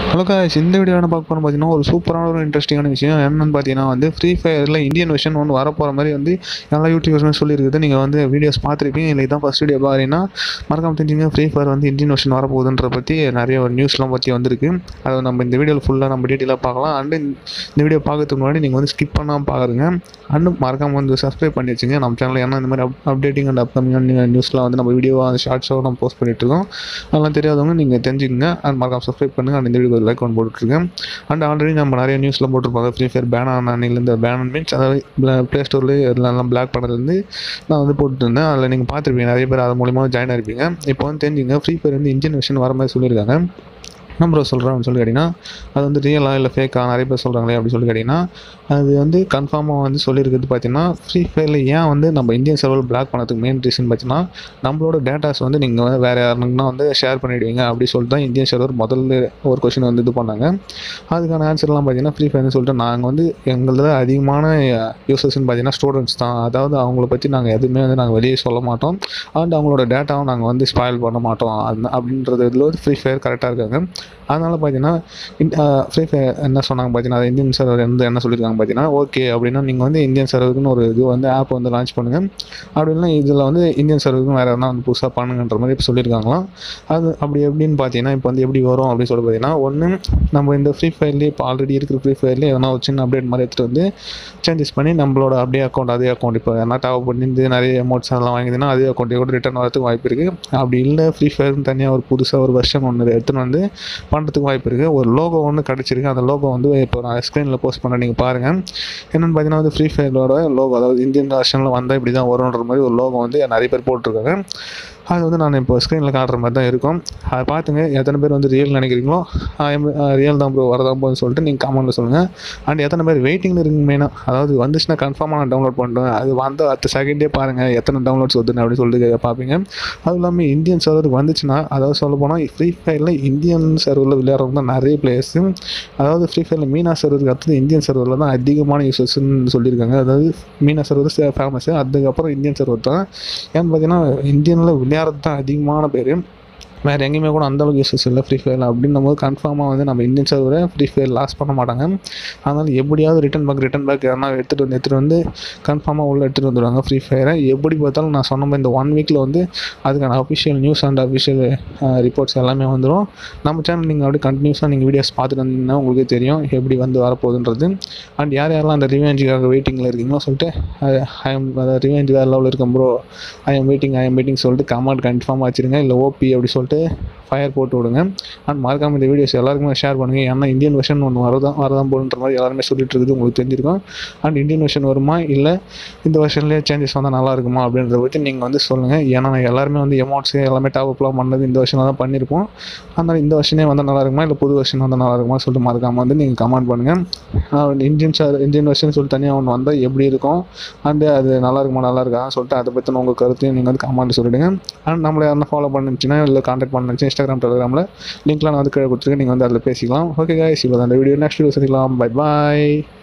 hello guys இந்த video என்ன பார்க்க போகிறோம் பார்த்தீங்கன்னா ஒரு சூப்பரான ஒரு இன்ட்ரெஸ்டிங்கான விஷயம் என்னன்னு பார்த்தீங்கன்னா வந்து ஃப்ரீ ஃபயரில் இந்தியன் வெர்ஷன் ஒன்று வரப்போகிற மாதிரி வந்து எல்லா யூடியூபர்ஸுமே சொல்லியிருக்குது நீங்கள் வந்து வீடியோஸ் பார்த்துருப்பீங்க இல்லை இதான் ஃபஸ்ட் வீடியோ பார்க்குறீங்கன்னா மறக்காம தெரிஞ்சுங்க ஃப்ரீ ஃபயர் வந்து இந்தியன் வெர்ஷன் வரப்போகுதுன்ற பற்றி நிறைய ஒரு நியூஸ்லாம் பற்றி வந்திருக்கு அதை நம்ம இந்த வீடியோவில் ஃபுல்லாக நம்ம டீட்டெயிலாக பார்க்கலாம் அண்டு இந்த வீடியோ பார்க்கறதுக்கு முன்னாடி நீங்கள் வந்து ஸ்கிப் பண்ணாமல் பாருங்க அண்டு மறக்காம வந்து சப்ஸ்கிரைப் பண்ணி வச்சுங்க நம்ம சேனலில் ஏன்னா இந்த மாதிரி அப் அப்டேட்டிங் அண்ட் அப்கமிங் நியூஸ்லாம் வந்து நம்ம வீடியோவாக ஷார்ட்ஸாக நம்ம போஸ்ட் பண்ணிட்டு இருக்கோம் அதெல்லாம் தெரியாதவங்க நீங்கள் தெரிஞ்சுக்கங்க அண்ட் மறக்காம சப்ஸ்கிரைப் பண்ணுங்க அண்ட் இந்த வீடியோ ஒரு லைக் ஒன்று போட்டுருக்கேன் அண்ட் ஆல்ரெடி நம்ம நிறைய நியூஸில் போட்டிருப்பாங்க ஃப்ரீ ஃபயர் பேன் ஆன அன்னையிலேருந்து பேன் மீன்ஸ் அதாவது ப்ளே ஸ்டோர்லேயே எல்லாம் பிளாக் பண்ணதுலேருந்து நான் வந்து போட்டுருந்தேன் அதில் நீங்கள் பார்த்துருப்பீங்க நிறைய பேர் அது மூலியமாக ஜாயின் ஆயிருப்பீங்க இப்போ வந்து தெரிஞ்சுங்க ஃப்ரீ ஃபயர் வந்து இன்ஜின் வெர்ஷன் வர மாதிரி சொல்லியிருக்காங்க என்ன ப்ரோ சொல்கிறேன் சொல்லி கேட்டிங்கன்னா அது வந்து ரியலா இல்லை ஃபேக்கா நிறைய பேர் சொல்கிறாங்களே அப்படி சொல்லி கேட்டிங்கன்னா அது வந்து கன்ஃபார்மாக வந்து சொல்லியிருக்கிறது பார்த்தீங்கன்னா ஃப்ரீ ஃபயரில் ஏன் வந்து நம்ம இந்தியன் சர்வர் பிளாக் பண்ணதுக்கு மெயின் ரீசன் பார்த்தீங்கன்னா நம்மளோட டேட்டாஸ் வந்து நீங்கள் வந்து வேறு யாருன்னா வந்து ஷேர் பண்ணிவிடுவீங்க அப்படி சொல்லிட்டு தான் இந்தியன் சர்வர் முதல்ல ஒரு கொஷின் வந்து இது பண்ணாங்க அதுக்கான ஆன்சர்லாம் பார்த்தீங்கன்னா ஃப்ரீ ஃபயர்னு சொல்லிட்டு நாங்கள் வந்து எங்களது அதிகமான யூசர்ஸ்னு பார்த்தீங்கன்னா ஸ்டூடெண்ட்ஸ் தான் அதாவது அவங்கள பற்றி நாங்கள் எதுவுமே வந்து நாங்கள் வெளியே சொல்ல மாட்டோம் அண்ட் அவங்களோட டேட்டாவும் நாங்கள் வந்து ஸ்பாயில் பண்ண மாட்டோம் அந்த அப்படின்றது இதில் வந்து ஃப்ரீ ஃபயர் கரெக்டாக இருக்காங்க அதனால் பார்த்தீங்கன்னா ஃப்ரீ ஃபயர் என்ன சொன்னாங்க பார்த்தீங்கன்னா அது இந்தியன் சர்வர் வந்து என்ன சொல்லியிருக்காங்க பார்த்தீங்கன்னா ஓகே அப்படின்னா நீங்கள் வந்து இந்தியன் சர்வருக்குன்னு ஒரு இது வந்து ஆப் வந்து லான்ச் பண்ணுங்கள் அப்படின்னா இதில் வந்து இந்தியன் சர்வருக்கும் வேறு எதனா வந்து புதுசாக பண்ணுங்கன்ற மாதிரி இப்போ சொல்லியிருக்காங்களாம் அது அப்படி எப்படின்னு பார்த்தீங்கன்னா இப்போ வந்து எப்படி வரும் அப்படின்னு சொல்லி பார்த்தீங்கன்னா ஒன்று நம்ம இந்த ஃப்ரீ ஃபயர்லேயே இப்போ ஆல்ரெடி இருக்கிற ஃப்ரீ ஃபயர்லேயே எதனா ஒரு சின்ன அப்டேட் மாதிரி எடுத்துகிட்டு வந்து சேஞ்சஸ் பண்ணி நம்மளோட அப்படியே அக்கௌண்ட் அதே அக்கௌண்ட் இப்போ எதனா டாப் பண்ணி நிறைய அமௌண்ட்ஸ் எல்லாம் வாங்கிதுன்னா அதே அக்கௌண்ட்டே கூட ரிட்டர்ன் வரதுக்கு வாய்ப்பு இருக்குது அப்படி இல்லை ஃப்ரீ ஃபயர்னு தனியாக ஒரு புதுசாக ஒரு வெர்ஷன் ஒன்று எடுத்துன்னு வந்து பண்ணுறதுக்கு வாய்ப்பு இருக்குது ஒரு லோகோ ஒன்று கிடச்சிருக்கு அந்த லோகோ வந்து இப்போ நான் ஸ்க்ரீனில் போஸ்ட் பண்ண நீங்கள் பாருங்கள் என்னென்னு பார்த்தீங்கன்னா வந்து ஃப்ரீ ஃபயரோட லோகோ அதாவது இந்தியன் வெர்ஷனில் வந்தால் இப்படி தான் வரும்ன்ற மாதிரி ஒரு லோகோ வந்து நிறைய பேர் போட்டிருக்காங்க அது வந்து நான் இப்போ ஸ்க்ரீனில் காட்டுற மாதிரி தான் இருக்கும் அதை பார்த்துங்க எத்தனை பேர் வந்து ரியல் நினைக்கிறீங்களோ ரியல் தான் ப்ரோ வரதான் போகுதுன்னு சொல்லிட்டு நீங்கள் கமெண்ட்டில் சொல்லுங்கள் அண்ட் எத்தனை பேர் வெயிட்டிங்கில் இருக்குங்க மெயினாக அதாவது வந்துச்சுன்னா கன்ஃபார்மாக நான் டவுன்லோட் பண்ணிட்டேன் அது வந்த அடுத்த செகண்டே பாருங்கள் எத்தனை டவுன்லோட்ஸ் வருதுன்னு அப்படின்னு சொல்லிட்டு பார்ப்பீங்க அதுவும் இல்லாமல் இந்தியன் சர்வருக்கு வந்துச்சுன்னா அதாவது சொல்ல போனால் ஃப்ரீ ஃபயரில் இந்தியன் சர்வரில் விளையாடுறவங்க தான் நிறைய பிளேயர்ஸு அதாவது ஃப்ரீ ஃபயரில் மீனா சர்வருக்கு அடுத்தது இந்தியன் சர்வரில் தான் அதிகமான யூசர்ஸ்ன்னு சொல்லியிருக்காங்க அதாவது மீனா சர்வர் ஃபேமஸ்ஸு அதுக்கப்புறம் இந்தியன் சர்வர் தான் ஏன்னு பார்த்தீங்கன்னா இந்தியனில் விளையாடுறது தான் அதிகமான பேர் வேறு எங்கேயுமே கூட அந்தளவுக்கு யூசஸ் இல்லை ஃப்ரீ ஃபயரில் அப்படின்னும் போது கன்ஃபார்மாக வந்து நம்ம இந்தியன் சர்வரை ஃப்ரீ ஃபயர் லாஸ் பண்ண மாட்டாங்க அதனால் எப்படியாவது ரிட்டன் பேக் ரிட்டன் பேக் யாரா எடுத்துகிட்டு வந்து எடுத்துகிட்டு வந்து கன்ஃபார்மாக உள்ளே எடுத்துகிட்டு வந்துடுவாங்க ஃப்ரீ ஃபயரை எப்படி பார்த்தாலும் நான் சொன்ன மாதிரி இந்த ஒன் வீக்கில் வந்து அதுக்கான official news and official reports எல்லாமே வந்துடும் நம்ம சேனல் நீங்கள் அப்படியே கண்டினியூஸாக நீங்கள் வீடியோஸ் பார்த்துட்டு வந்தீங்கன்னா உங்களுக்கே தெரியும் எப்படி வந்து வரப்போகுதுன்றது அண்ட் யார் யாரெல்லாம் அந்த ரிவெஞ்சுக்காக வெயிட்டிங்கில் இருக்கீங்களோ சொல்லிட்டு ஐ எம் அதாவது ரிவெஞ்ச் வேறு லெவலில் இருக்கேன் bro I am waiting I am waiting சொல்லிட்டு கமெண்ட் கன்ஃபார்மாக வச்சுருங்க இல்லை ஓபி அப்படி சொல்லிட்டு ஃபயர் போட்டு விடுங்க அண்ட் மறக்காமல் இந்த வீடியோஸ் எல்லாருக்குமே ஷேர் பண்ணுங்கள் ஏன்னா இந்தியன் வெர்ஷன் ஒன்று வரதான் வரதான் போகுன்ற மாதிரி எல்லாருமே சொல்லிட்டு இருக்குது உங்களுக்கு தெரிஞ்சிருக்கும் அண்ட் இந்தியன் வெர்ஷன் வருமா இல்லை இந்த வெர்ஷன்லேயே சேஞ்சஸ் வந்தால் நல்லா இருக்குமா அப்படின்றத பற்றி நீங்கள் வந்து சொல்லுங்கள் ஏன்னா நான் எல்லாருமே வந்து எமௌண்ட்ஸ் எல்லாமே டாப் அப்லாம் பண்ணது இந்த வருஷனில் தான் பண்ணியிருப்போம் அதனால் இந்த வருஷனே வந்தால் நல்லா இருக்குமா இல்லை புது வருஷன் வந்தால் நல்லா இருக்குமா சொல்லிட்டு மறக்காமல் வந்து நீங்கள் கமெண்ட் பண்ணுங்கள் இந்தியன் சார் இந்தியன் வெர்ஷன் சொல்லிட்டு தனியாக ஒன்று வந்தால் எப்படி இருக்கும் அண்டு அது நல்லா இருக்குமா நல்லா இருக்கா சொல்லிட்டு அதை பற்றின உங்கள் கருத்தையும் நீங்கள் வந்து கமெண்ட் சொல்லிவிடுங்க அண்ட் நம்மளை யாரா ஃபாலோ பண்ணுச்சுன்னா இல்லை கான்டாக்ட் பண்ணுச்சு இன்ஸ்டாகிராம் டெலிகிராமில் லிங்க்லாம் நான் வந்து கீழே கொடுத்துருக்கேன் நீங்கள் வந்து அதில் பேசிக்கலாம் ஓகே guys இப்போ அந்த வீடியோ நெக்ஸ்ட் வீடியோ சந்திக்கலாம் பை பாய்